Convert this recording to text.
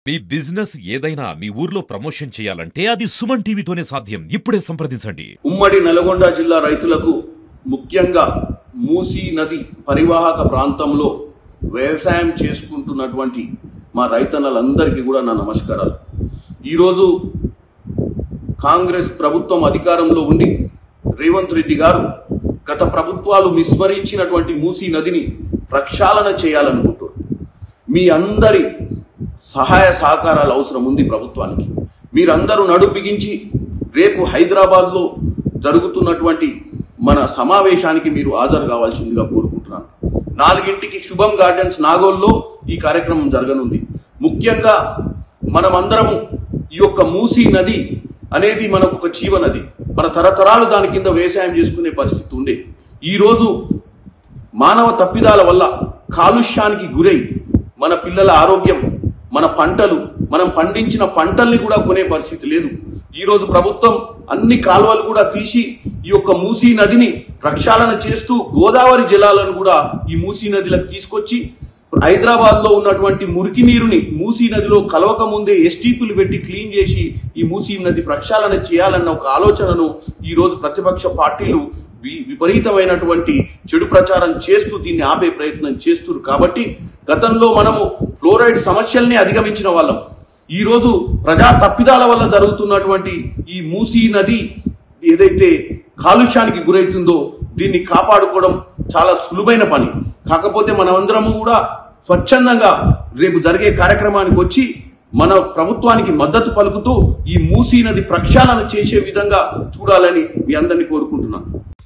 మీ business ఏదైనా మీ ఊర్లో promotion చేయాలంటే అది సుమన్ టీవీతోనే సాధ్యం ఇప్పుడే సంప్రదించండి ఉమ్మడి నల్గొండ జిల్లా రైతులకు ముఖ్యంగా మూసీ నది పరివాహక ప్రాంతంలో వ్యవసాయం చేసుకుంటున్నటువంటి మా రైతన్నలందరికీ కూడా నా నమస్కారాలు ఈరోజు కాంగ్రెస్ ప్రభుత్వం అధికారంలో ఉండి రేవంత్ రెడ్డి గారు గత ప్రభుత్వాలు విస్మరించినటువంటి మూసీ నదిని ప్రక్షాళన చేయాలనుకుంటారు మీ అందరి సహాయ సహకారాలు అవసరం ఉంది ప్రభుత్వానికి మీరందరూ నడుం బిగించి రేపు హైదరాబాద్లో జరుగుతున్నటువంటి మన సమావేశానికి మీరు హాజరు కావాల్సిందిగా కోరుకుంటున్నాను నాలుగింటికి శుభం గార్డెన్స్ నాగోల్లో ఈ కార్యక్రమం జరగనుంది ముఖ్యంగా మనమందరము ఈ యొక్క మూసీ నది అనేది మనకు ఒక జీవనది మన తరతరాలు దాని కింద వ్యవసాయం చేసుకునే పరిస్థితి ఉండే ఈరోజు మానవ తప్పిదాల వల్ల కాలుష్యానికి గురై మన పిల్లల ఆరోగ్యం మన పంటలు మనం పండించిన పంటల్ని కూడా కొనే పరిస్థితి లేదు ఈ రోజు ప్రభుత్వం అన్ని కాలువలు కూడా తీసి ఈ యొక్క మూసీ నదిని ప్రక్షాళన చేస్తూ గోదావరి జలాలను కూడా ఈ మూసీ నదిలకు తీసుకొచ్చి హైదరాబాద్ లో ఉన్నటువంటి మురికి నీరుని మూసీ నదిలో కలవక ముందే ఎస్టీపీలు పెట్టి క్లీన్ చేసి ఈ మూసీ నది ప్రక్షాళన చేయాలన్న ఒక ఆలోచనను ఈ రోజు ప్రతిపక్ష పార్టీలు వి- విపరీతమైనటువంటి చెడు ప్రచారం చేస్తూ దీన్ని ఆపే ప్రయత్నం చేస్తున్నారు కాబట్టి గతంలో మనము ఫ్లోరైడ్ సమస్యల్ని అధిగమించిన వాళ్ళం ఈ రోజు ప్రజా తప్పిదాల వల్ల జరుగుతున్నటువంటి ఈ మూసీ నది ఏదైతే కాలుష్యానికి గురవుతుందో దీన్ని కాపాడుకోవడం చాలా సులువైన పని కాకపోతే మనమందరము కూడా స్వచ్ఛందంగా రేపు జరిగే కార్యక్రమానికి వచ్చి మన ప్రభుత్వానికి మద్దతు పలుకుతూ ఈ మూసీ నది ప్రక్షాళన చేసే విధంగా చూడాలని మీ అందరినీ కోరుకుంటున్నాను